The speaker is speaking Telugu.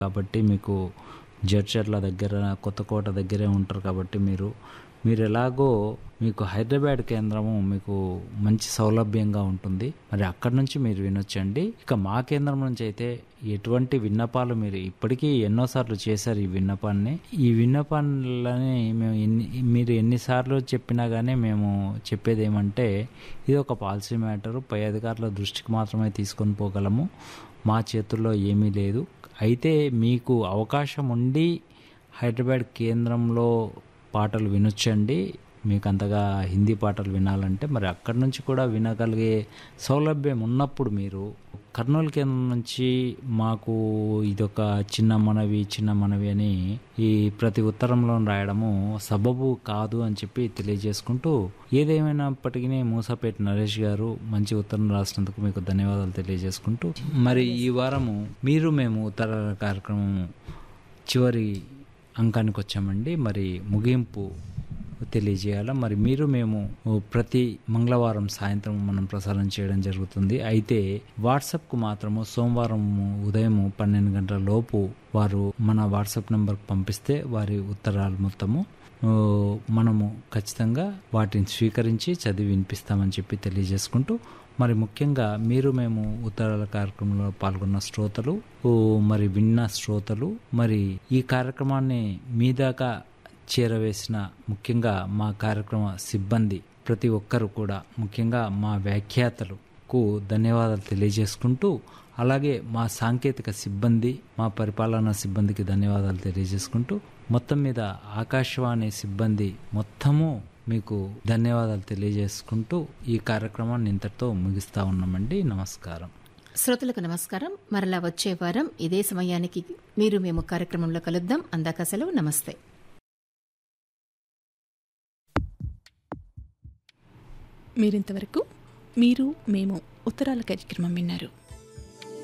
కాబట్టి మీకు జడ్చర్ల దగ్గర కొత్తకోట దగ్గరే ఉంటారు కాబట్టి మీరు మీరు ఎలాగో మీకు హైదరాబాద్ కేంద్రము మీకు మంచి సౌలభ్యంగా ఉంటుంది మరి అక్కడ నుంచి మీరు వినొచ్చండి ఇక మా కేంద్రం నుంచి అయితే ఎటువంటి విన్నపాలు మీరు ఇప్పటికీ ఎన్నోసార్లు చేశారు ఈ విన్నపాన్ని ఈ విన్నపాలని మేము ఎన్ని మీరు ఎన్నిసార్లు చెప్పినా కానీ మేము చెప్పేది ఏమంటే ఇది ఒక పాలసీ మ్యాటరు పై అధికారుల దృష్టికి మాత్రమే తీసుకొని పోగలము మా చేతుల్లో ఏమీ లేదు అయితే మీకు అవకాశం ఉండి హైదరాబాద్ కేంద్రంలో పాటలు వినొచ్చండి మీకు అంతగా హిందీ పాటలు వినాలంటే మరి అక్కడి నుంచి కూడా వినగలిగే సౌలభ్యం ఉన్నప్పుడు మీరు కర్నూలు కేంద్రం నుంచి మాకు ఇదొక చిన్న మనవి చిన్న మనవి అని ఈ ప్రతి ఉత్తరంలో రాయడము సబబు కాదు అని చెప్పి తెలియజేసుకుంటూ ఏదేమైనప్పటికీ మూసాపేట నరేష్ గారు మంచి ఉత్తరం రాసినందుకు మీకు ధన్యవాదాలు తెలియజేసుకుంటూ మరి ఈ వారము మీరు మేము ఉత్తరాల కార్యక్రమం చివరి అంకానికి వచ్చామండి మరి ముగింపు తెలియజేయాలా మరి మీరు మేము ప్రతి మంగళవారం సాయంత్రం మనం ప్రసారం చేయడం జరుగుతుంది అయితే వాట్సాప్కు మాత్రము సోమవారం ఉదయం పన్నెండు గంటల లోపు వారు మన వాట్సాప్ నెంబర్కి పంపిస్తే వారి ఉత్తరాలు మొత్తము ఓ, మనము ఖచ్చితంగా వాటిని స్వీకరించి చదివి వినిపిస్తామని చెప్పి తెలియజేసుకుంటూ మరి ముఖ్యంగా మీరు మేము ఉత్తరాల కార్యక్రమంలో పాల్గొన్న శ్రోతలు ఓ, మరి విన్న శ్రోతలు మరి ఈ కార్యక్రమాన్ని మీ దాకా చేరవేసిన ముఖ్యంగా మా కార్యక్రమ సిబ్బంది ప్రతి ఒక్కరు కూడా ముఖ్యంగా మా వ్యాఖ్యాతలకు ధన్యవాదాలు తెలియజేసుకుంటూ అలాగే మా సాంకేతిక సిబ్బంది మా పరిపాలనా సిబ్బందికి ధన్యవాదాలు తెలియజేసుకుంటూ మొత్తం మీద ఆకాశవాణి సిబ్బంది మొత్తము మీకు ధన్యవాదాలు తెలియజేసుకుంటూ ఈ కార్యక్రమాన్ని ఇంతటితో ముగిస్తా ఉన్నామండి నమస్కారం శ్రోతలకు నమస్కారం మరలా వచ్చే వారం ఇదే సమయానికి మీరు మేము కార్యక్రమంలో కలుద్దాం అందాక సెలవు నమస్తే మీరింతవరకు మీరు మేము ఉత్తరాల కార్యక్రమం విన్నారు